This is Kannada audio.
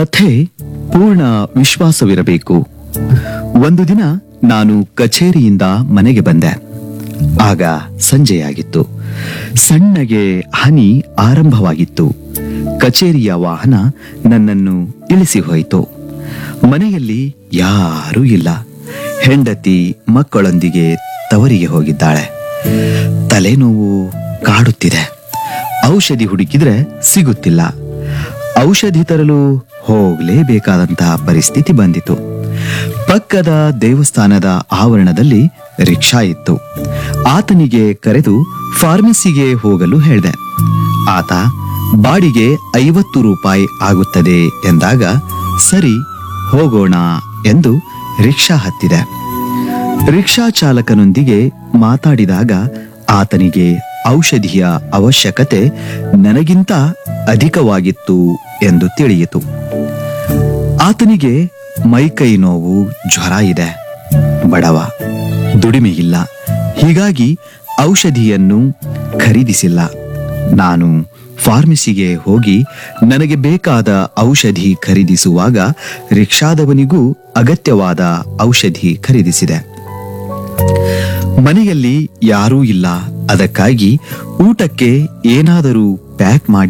ಕಥೆ ಪೂರ್ಣ ವಿಶ್ವಾಸವಿರಬೇಕು ಒಂದು ದಿನ ನಾನು ಕಚೇರಿಯಿಂದ ಮನೆಗೆ ಬಂದೆ ಆಗ ಸಂಜೆಯಾಗಿತ್ತು ಸಣ್ಣಗೆ ಹನಿ ಆರಂಭವಾಗಿತ್ತು ಕಚೇರಿಯ ವಾಹನ ನನ್ನನ್ನು ಇಳಿಸಿ ಹೋಯಿತು ಮನೆಯಲ್ಲಿ ಯಾರೂ ಇಲ್ಲ ಹೆಂಡತಿ ಮಕ್ಕಳೊಂದಿಗೆ ತವರಿಗೆ ಹೋಗಿದ್ದಾಳೆ ತಲೆನೋವು ಕಾಡುತ್ತಿದೆ ಔಷಧಿ ಹುಡುಕಿದ್ರೆ ಸಿಗುತ್ತಿಲ್ಲ ಔಷಧಿ ತರಲು ಹೋಗಲೇಬೇಕಾದಂತಹ ಪರಿಸ್ಥಿತಿ ಬಂದಿತು ಪಕ್ಕದ ದೇವಸ್ಥಾನದ ಆವರಣದಲ್ಲಿ ರಿಕ್ಷಾ ಇತ್ತು ಆತನಿಗೆ ಕರೆದು ಫಾರ್ಮಸಿಗೆ ಹೋಗಲು ಹೇಳಿದೆ ಆತ ಬಾಡಿಗೆ ಐವತ್ತು ರೂಪಾಯಿ ಆಗುತ್ತದೆ ಎಂದಾಗ ಸರಿ ಹೋಗೋಣ ಎಂದು ರಿಕ್ಷಾ ಹತ್ತಿದೆ ರಿಕ್ಷಾ ಚಾಲಕನೊಂದಿಗೆ ಮಾತಾಡಿದಾಗ ಆತನಿಗೆ ಔಷಧಿಯ ಅವಶ್ಯಕತೆ ನನಗಿಂತ ಅಧಿಕವಾಗಿತ್ತು ಎಂದು ತಿಳಿಯಿತು ಆತನಿಗೆ ಮೈಕೈ ನೋವು ಜ್ವರ ಇದೆ ಬಡವ ದುಡಿಮೆ ಇಲ್ಲ ಹೀಗಾಗಿ ಔಷಧಿಯನ್ನು ಖರೀದಿಸಿಲ್ಲ ನಾನು ಫಾರ್ಮಸಿಗೆ ಹೋಗಿ ನನಗೆ ಬೇಕಾದ ಔಷಧಿ ಖರೀದಿಸುವಾಗ ರಿಕ್ಷಾದವನಿಗೂ ಅಗತ್ಯವಾದ ಔಷಧಿ ಖರೀದಿಸಿದೆ ಮನೆಯಲ್ಲಿ ಯಾರೂ ಇಲ್ಲ ಅದಕ್ಕಾಗಿ ಊಟಕ್ಕೆ ಏನಾದರೂ ಪ್ಯಾಕ್ ಮಾಡಿ